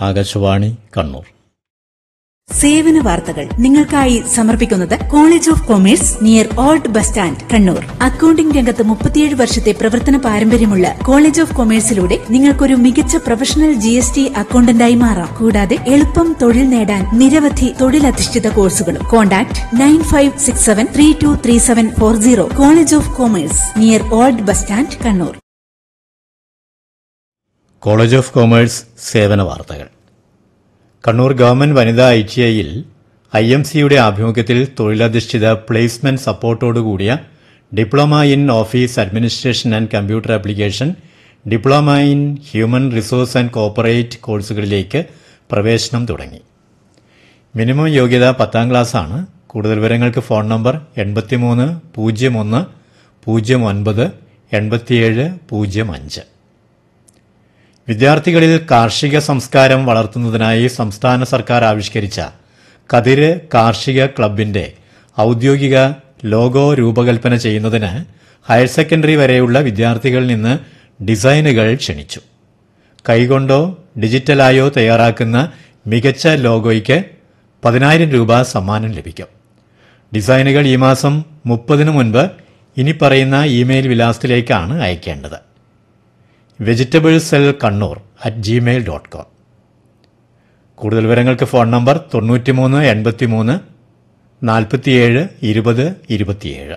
ആകാശവാണി കണ്ണൂർ സേവന വാർത്തകൾ നിങ്ങൾക്കായി സമർപ്പിക്കുന്നത് college of commerce near old bus stand Kannur accounting രംഗത്ത് മുപ്പത്തിയേഴ് വർഷത്തെ പ്രവർത്തന പാരമ്പര്യമുള്ള കോളേജ് ഓഫ് കൊമേഴ്സിലൂടെ നിങ്ങൾക്കൊരു മികച്ച പ്രൊഫഷണൽ ജി എസ് ടി അക്കൌണ്ടന്റായി മാറാം കൂടാതെ എളുപ്പം തൊഴിൽ നേടാൻ നിരവധി തൊഴിലധിഷ്ഠിത കോഴ്സുകളും contact nine five six seven three two three seven four zero college of commerce near old bus stand Kannur college of commerce സേവന വാർത്തകൾ കണ്ണൂർ ഗവൺമെന്റ് വനിതാ ഐ ടി ഐയിൽ ഐ എം സിയുടെ ആഭിമുഖ്യത്തിൽ തൊഴിലധിഷ്ഠിത പ്ലേസ്മെന്റ് സപ്പോർട്ടോടുകൂടിയ diploma in office administration and computer application diploma in human resource and corporate കോഴ്സുകളിലേക്ക് പ്രവേശനം തുടങ്ങി മിനിമം യോഗ്യത പത്താം ക്ലാസ്സാണ് കൂടുതൽ വിവരങ്ങൾക്ക് ഫോൺ നമ്പർ എൺപത്തിമൂന്ന് പൂജ്യം ഒന്ന് പൂജ്യം ഒൻപത് എൺപത്തിയേഴ് പൂജ്യം അഞ്ച് വിദ്യാർത്ഥികളിൽ കാർഷിക സംസ്കാരം വളർത്തുന്നതിനായി സംസ്ഥാന സർക്കാർ ആവിഷ്കരിച്ച കതിര് കാർഷിക ക്ലബിന്റെ ഔദ്യോഗിക ലോഗോ രൂപകൽപ്പന ചെയ്യുന്നതിന് ഹയർ സെക്കൻഡറി വരെയുള്ള വിദ്യാർത്ഥികളിൽ നിന്ന് ഡിസൈനുകൾ ക്ഷണിച്ചു കൈകൊണ്ടോ ഡിജിറ്റലായോ തയ്യാറാക്കുന്ന മികച്ച ലോഗോയ്ക്ക് പതിനായിരം രൂപ സമ്മാനം ലഭിക്കും ഡിസൈനുകൾ ഈ മാസം മുപ്പതിനു മുൻപ് ഇനി പറയുന്ന ഇമെയിൽ വിലാസത്തിലേക്കാണ് അയക്കേണ്ടത് vegetable cell Kannur at Gmail dot com കൂടുതൽ വിവരങ്ങൾക്ക് ഫോൺ നമ്പർ തൊണ്ണൂറ്റിമൂന്ന് എൺപത്തിമൂന്ന് നാൽപ്പത്തിയേഴ് ഇരുപത് ഇരുപത്തിയേഴ്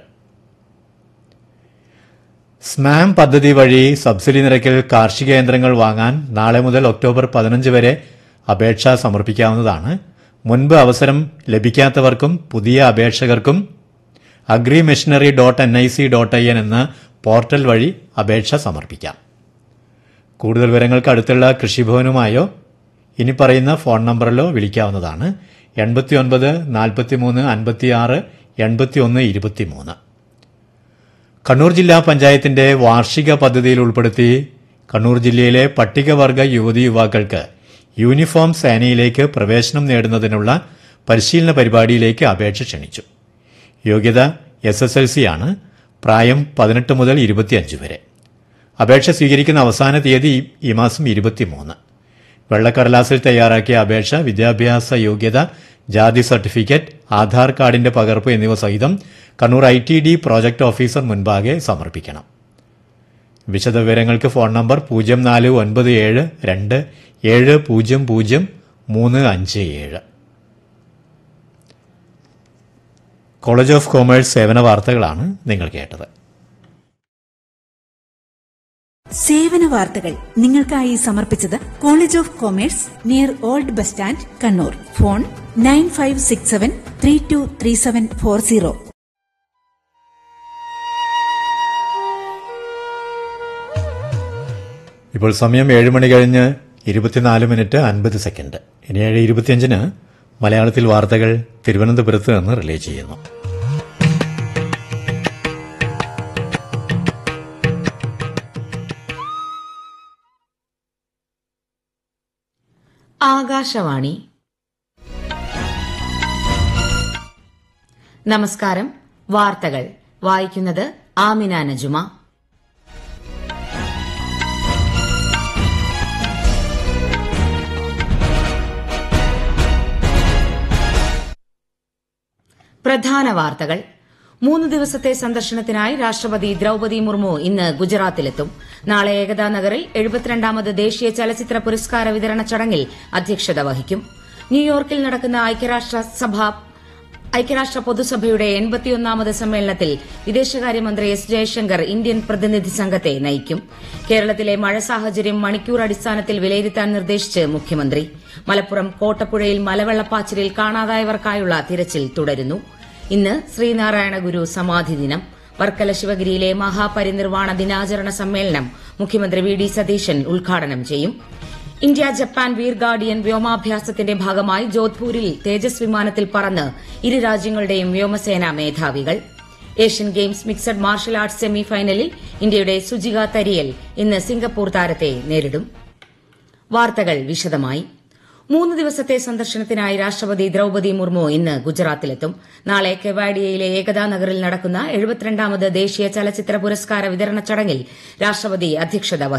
സ്മാം പദ്ധതി വഴി സബ്സിഡി നിരക്കിൽ കാർഷിക യന്ത്രങ്ങൾ വാങ്ങാൻ നാളെ മുതൽ ഒക്ടോബർ പതിനഞ്ച് വരെ അപേക്ഷ സമർപ്പിക്കാവുന്നതാണ് മുൻപ് അവസരം ലഭിക്കാത്തവർക്കും പുതിയ അപേക്ഷകർക്കും agri machinery dot N I C dot I N എന്ന പോർട്ടൽ വഴി അപേക്ഷ സമർപ്പിക്കാം കൂടുതൽ വിവരങ്ങൾക്ക് അടുത്തുള്ള കൃഷിഭവനുമായോ ഇനി പറയുന്ന ഫോൺ നമ്പറിലോ വിളിക്കാവുന്നതാണ് എൺപത്തിയൊൻപത് നാൽപ്പത്തിമൂന്ന് അൻപത്തിയാറ് എൺപത്തിയൊന്ന് ഇരുപത്തിമൂന്ന് കണ്ണൂർ ജില്ലാ പഞ്ചായത്തിന്റെ വാർഷിക പദ്ധതിയിൽ ഉൾപ്പെടുത്തി കണ്ണൂർ ജില്ലയിലെ പട്ടികവർഗ യുവതി യുവാക്കൾക്ക് യൂണിഫോം സേനയിലേക്ക് പ്രവേശനം നേടുന്നതിനുള്ള പരിശീലന പരിപാടിയിലേക്ക് അപേക്ഷ ക്ഷണിച്ചു യോഗ്യത എസ് എസ് എൽ സി ആണ് പ്രായം പതിനെട്ട് മുതൽ ഇരുപത്തിയഞ്ച് വരെ അപേക്ഷ സ്വീകരിക്കുന്ന അവസാന തീയതി ഈ- ഈ മാസം ഇരുപത്തിമൂന്ന് വെള്ളക്കടലാസിൽ തയ്യാറാക്കിയ അപേക്ഷ വിദ്യാഭ്യാസ യോഗ്യത ജാതി സർട്ടിഫിക്കറ്റ് ആധാർ കാർഡിന്റെ പകർപ്പ് എന്നിവ സഹിതം Kannur I T D project officer മുൻപാകെ സമർപ്പിക്കണം വിശദവിവരങ്ങൾക്ക് ഫോൺ നമ്പർ പൂജ്യം നാല് ഒൻപത് ഏഴ് രണ്ട് ഏഴ് പൂജ്യം പൂജ്യം മൂന്ന് അഞ്ച് ഏഴ് കോളേജ് ഓഫ് കോമേഴ്സ് സേവന വാർത്തകളാണ് നിങ്ങൾ കേട്ടത് സേവന വാർത്തകൾ നിങ്ങൾക്കായി സമർപ്പിച്ചത് college of commerce near old bus stand Kannur phone nine five six seven three two three seven four zero ഇപ്പോൾ സമയം ഏഴ് മണി കഴിഞ്ഞ് ഇരുപത്തിനാല് മിനിറ്റ് അൻപത് സെക്കൻഡ് ഇനി ഏഴ് ഇരുപത്തിയഞ്ചിന് മലയാളത്തിൽ വാർത്തകൾ തിരുവനന്തപുരത്ത് നിന്ന് റിലേ ചെയ്യുന്നു ആകാശവാണി നമസ്കാരം വാർത്തകൾ വായിക്കുന്നത് ആമിന നജുമ പ്രധാന വാർത്തകൾ മൂന്ന് ദിവസത്തെ സന്ദർശനത്തിനായി രാഷ്ട്രപതി ദ്രൌപതി മുർമു ഇന്ന് ഗുജറാത്തിലെത്തും നാളെ ഏകതാ നഗറിൽ എഴുപത്തിരണ്ടാമത് ദേശീയ ചലച്ചിത്ര പുരസ്കാര വിതരണ ചടങ്ങിൽ അധ്യക്ഷത വഹിക്കും ന്യൂയോർക്കിൽ നടക്കുന്ന ഐക്യരാഷ്ട്ര സഭ ഐക്യരാഷ്ട്ര പൊതുസഭയുടെ എൺപത്തിയൊന്നാമത് സമ്മേളനത്തിൽ വിദേശകാര്യമന്ത്രി എസ് ജയശങ്കർ ഇന്ത്യൻ പ്രതിനിധി സംഘത്തെ നയിക്കും കേരളത്തിലെ മഴ സാഹചര്യം മണിക്കൂർ അടിസ്ഥാനത്തിൽ വിലയിരുത്താൻ നിർദ്ദേശിച്ച് മുഖ്യമന്ത്രി മലപ്പുറം കോട്ടപ്പുഴയിൽ മലവെള്ളപ്പാച്ചിലിൽ കാണാതായവർക്കായുള്ള തിരച്ചിൽ തുടരുന്നു ഇന്ന് ശ്രീനാരായണ ഗുരു സമാധി ദിനം വർക്കല ശിവഗിരിയിലെ മഹാപരിനിർവാണ ദിനാചരണ സമ്മേളനം മുഖ്യമന്ത്രി വി ഡി സതീശൻ ഉദ്ഘാടനം ചെയ്യും ഇന്ത്യ ജപ്പാൻ വീർ ഗാർഡിയൻ വ്യോമാഭ്യാസത്തിന്റെ ഭാഗമായി ജോധ്പൂരിൽ തേജസ് വിമാനത്തിൽ പറന്ന് ഇരു രാജ്യങ്ങളുടെയും വ്യോമസേനാ മേധാവികൾ Asian Games mixed martial arts semi ഫൈനലിൽ ഇന്ത്യയുടെ സുജിക തരിയൽ ഇന്ന് സിംഗപ്പൂർ താരത്തെ നേരിടും വാർത്തകൾ വിശദമായി മൂന്ന് ദിവസത്തെ സന്ദർശനത്തിനായി രാഷ്ട്രപതി ദ്രൌപതി മുർമു ഇന്ന് ഗുജറാത്തിലെത്തും നാളെ കെവാഡിയയിലെ ഏകതാ നഗറിൽ നടക്കുന്ന എഴുപത്തിരണ്ടാമത് ദേശീയ ചലച്ചിത്ര പുരസ്കാര വിതരണ ചടങ്ങിൽ രാഷ്ട്രപതി അധ്യക്ഷത വഹിക്കും